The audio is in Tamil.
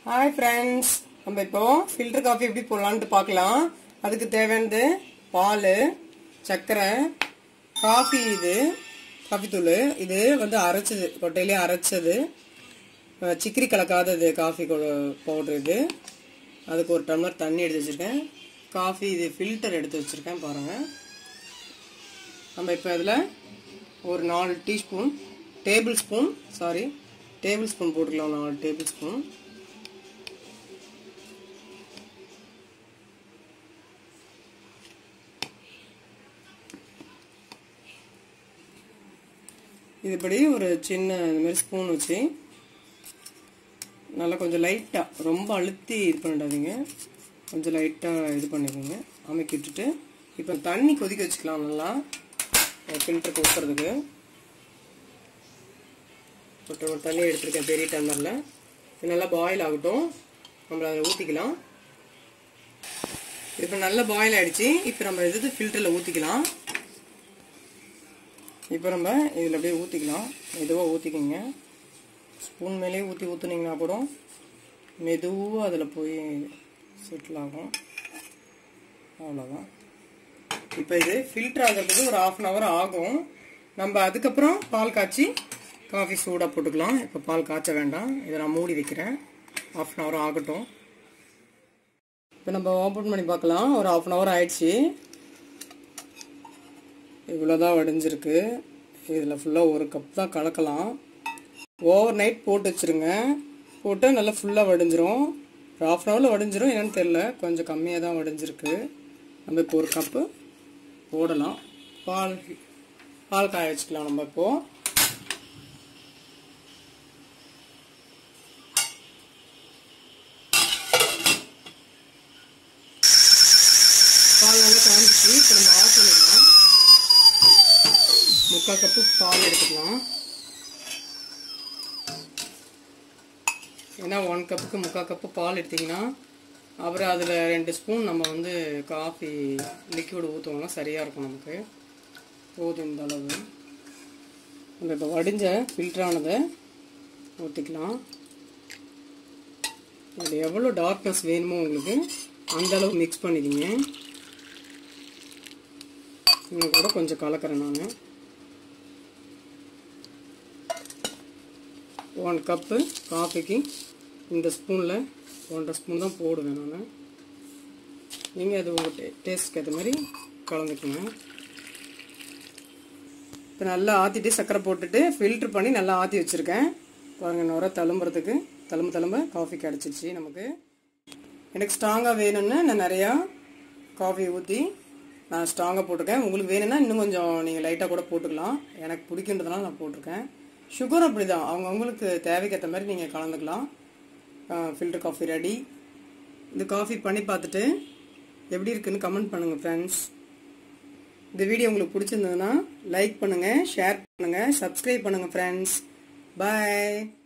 ஹாய் ஃப்ரெண்ட்ஸ் நம்ம இப்போ ஃபில்டர் காஃபி எப்படி போடலான்ட்டு பார்க்கலாம் அதுக்கு தேவையானது பால் சர்க்கரை காஃபி இது காஃபி தூள் இது வந்து அரைச்சது கொட்டையிலே அரைச்சது அஹ், சிக்கரி கலக்காதது காஃபி பவுடர் இது அதுக்கு ஒரு டம்ளர் தண்ணி எடுத்து வச்சுருக்கேன் காஃபி இது ஃபில்டர் எடுத்து வச்சுருக்கேன் பாருங்கள் நம்ம இப்போ இதில் ஒரு நாலு teaspoon tablespoon sorry tablespoon போட்டுக்கலாம் நாலு டேபிள் ஸ்பூன் இதுபடி ஒரு சின்ன இந்த மாதிரி ஸ்பூன் வச்சு நல்லா கொஞ்சம் லைட்டாக ரொம்ப அழுத்தி இது பண்ணிடாதீங்க கொஞ்சம் லைட்டாக இது பண்ணிக்கோங்க அமைக்கி விட்டுட்டு இப்போ தண்ணி கொதிக்க வச்சுக்கலாம் நல்லா ஃபில்டருக்கு ஊற்றுறதுக்கு ஒரு டம்ளர் தண்ணி எடுத்திருக்கேன் பெரிய டம்ளரில் இது நல்லா பாயில் ஆகட்டும் நம்ம அதை ஊற்றிக்கலாம் இப்போ நல்லா பாயில் ஆயிடுச்சு இப்போ நம்ம இது ஃபில்டரில் ஊற்றிக்கலாம் இப்போ நம்ம இதில் அப்படியே ஊற்றிக்கலாம் மெதுவாக ஊற்றிக்கிங்க ஸ்பூன் மேலேயே ஊற்றி ஊற்றுனீங்கன்னா கூட மெதுவாக அதில் போய் செட்டில் ஆகும் அவ்வளோதான் இப்போ இது ஃபில்டர் ஆகிறதுக்கு ஒரு ஆஃப் அன் ஹவர் ஆகும் நம்ம அதுக்கப்புறம் பால் காய்ச்சி காஃபி சூடாக போட்டுக்கலாம் இப்போ பால் காய்ச்ச வேண்டாம் இதை நான் மூடி வைக்கிறேன் ஆஃப் அன் ஹவர் ஆகட்டும் இப்போ நம்ம ஓப்பன் பண்ணி பார்க்கலாம் ஒரு ஆஃப் அன் ஹவர் ஆயிடுச்சு இவ்வளோதான் வடிஞ்சிருக்கு இதில் ஃபுல்லாக ஒரு கப் தான் கலக்கலாம் ஓவர் நைட் போட்டு வச்சுருங்க போட்டு நல்லா ஃபுல்லாக வடிஞ்சிரும் ஒரு ஆஃப் அன் ஹவரில் வடிஞ்சிரும் என்னன்னு தெரில கொஞ்சம் கம்மியாக தான் வடிஞ்சிருக்கு நம்ம இப்போ ஒரு கப்பு போடலாம் பால் பால் காய வச்சுக்கலாம் நம்ம இப்போ பால் நல்லா காஞ்சிச்சு இப்போ நம்ம ஆஃப் பண்ணிடலாம் முக்கால் கப்பு பால் எடுத்துக்கலாம் ஏன்னா ஒன் கப்புக்கு முக்கால் கப்பு பால் எடுத்திங்கன்னா அப்புறம் அதில் ரெண்டு ஸ்பூன் நம்ம வந்து காஃபி லிக்விட் ஊற்றுவோம்னா சரியாக இருக்கும் நமக்கு போதும் இந்த அளவு நம்ம இப்போ வடிஞ்ச ஃபில்டரானதை ஊற்றிக்கலாம் அது எவ்வளோ டார்க்னஸ் வேணுமோ உங்களுக்கு அந்த அளவு மிக்ஸ் பண்ணிக்கிங்க இன்னும் கூட கொஞ்சம் கலக்கிறேன் நான் ஒன் கப்பு காஃபிக்கு இந்த ஸ்பூனில் ஒன்றரை ஸ்பூன் தான் போடுவேன் நான் நீங்கள் அது உங்கள் டே டேஸ்ட்க்கு ஏற்ற மாதிரி கலந்துக்குங்க இப்போ நல்லா ஆற்றிட்டு சர்க்கரை போட்டுட்டு ஃபில்ட்ரு பண்ணி நல்லா ஆற்றி வச்சுருக்கேன் பாருங்கள் நுர தழும்புறதுக்கு தழும்பு தழும்ப காஃபி கிடச்சிச்சு நமக்கு எனக்கு ஸ்ட்ராங்காக வேணும்னு நான் நிறையா காஃபி ஊற்றி நான் ஸ்ட்ராங்காக போட்டிருக்கேன் உங்களுக்கு வேணும்னா இன்னும் கொஞ்சம் நீங்கள் லைட்டாக கூட போட்டுக்கலாம் எனக்கு பிடிக்குன்றதுனால நான் போட்டிருக்கேன் சுகர் அப்படி தான் அவங்கவுங்களுக்கு தேவைக்கேற்ற மாதிரி நீங்கள் கலந்துக்கலாம் ஃபில்டர் காஃபி ரெடி இந்த காஃபி பண்ணி பார்த்துட்டு எப்படி இருக்குன்னு கமெண்ட் பண்ணுங்கள் ஃப்ரெண்ட்ஸ் இந்த வீடியோ உங்களுக்கு பிடிச்சிருந்ததுன்னா லைக் பண்ணுங்கள் ஷேர் பண்ணுங்கள் சப்ஸ்கிரைப் பண்ணுங்கள் ஃப்ரெண்ட்ஸ் பாய்